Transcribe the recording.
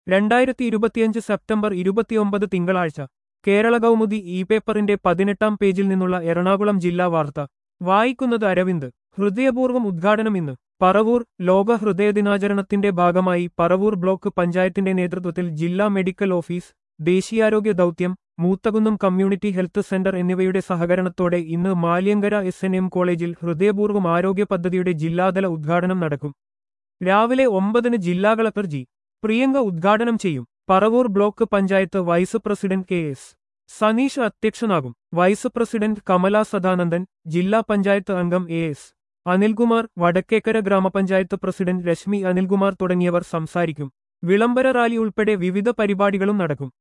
രണ്ടായിരത്തി ഇരുപത്തിയഞ്ച് സെപ്റ്റംബർ ഇരുപത്തിയൊമ്പത് തിങ്കളാഴ്ച കേരള കൗമുദി ഇ പേപ്പറിന്റെ പതിനെട്ടാം പേജിൽ നിന്നുള്ള എറണാകുളം ജില്ലാ വാർത്ത വായിക്കുന്നത് അരവിന്ദ് ഹൃദയപൂർവ്വം ഉദ്ഘാടനം ഇന്ന് പറവൂർ ലോക ഹൃദയദിനാചരണത്തിന്റെ ഭാഗമായി പറവൂർ ബ്ലോക്ക് പഞ്ചായത്തിന്റെ നേതൃത്വത്തിൽ ജില്ലാ മെഡിക്കൽ ഓഫീസ് ദേശീയാരോഗ്യ ദൗത്യം മൂത്തകുന്നം കമ്മ്യൂണിറ്റി ഹെൽത്ത് സെന്റർ എന്നിവയുടെ സഹകരണത്തോടെ ഇന്ന് മാലിയങ്കര എസ് എൻ എം കോളേജിൽ ഹൃദയപൂർവ്വം ആരോഗ്യ പദ്ധതിയുടെ ജില്ലാതല ഉദ്ഘാടനം നടക്കും രാവിലെ ഒമ്പതിന് ജില്ലാ കളക്ടർ ജി പ്രിയങ്ക ഉദ്ഘാടനം ചെയ്യും Paravur block panchayat vice president K S Saneesh അധ്യക്ഷനാകും വൈസ് പ്രസിഡന്റ് കമല സദാനന്ദൻ ജില്ലാ പഞ്ചായത്ത് അംഗം എ എസ് അനിൽകുമാർ വടക്കേക്കര ഗ്രാമപഞ്ചായത്ത് പ്രസിഡന്റ് രശ്മി അനിൽകുമാർ തുടങ്ങിയവർ സംസാരിക്കും വിളംബര റാലി ഉൾപ്പെടെ വിവിധ പരിപാടികളും നടക്കും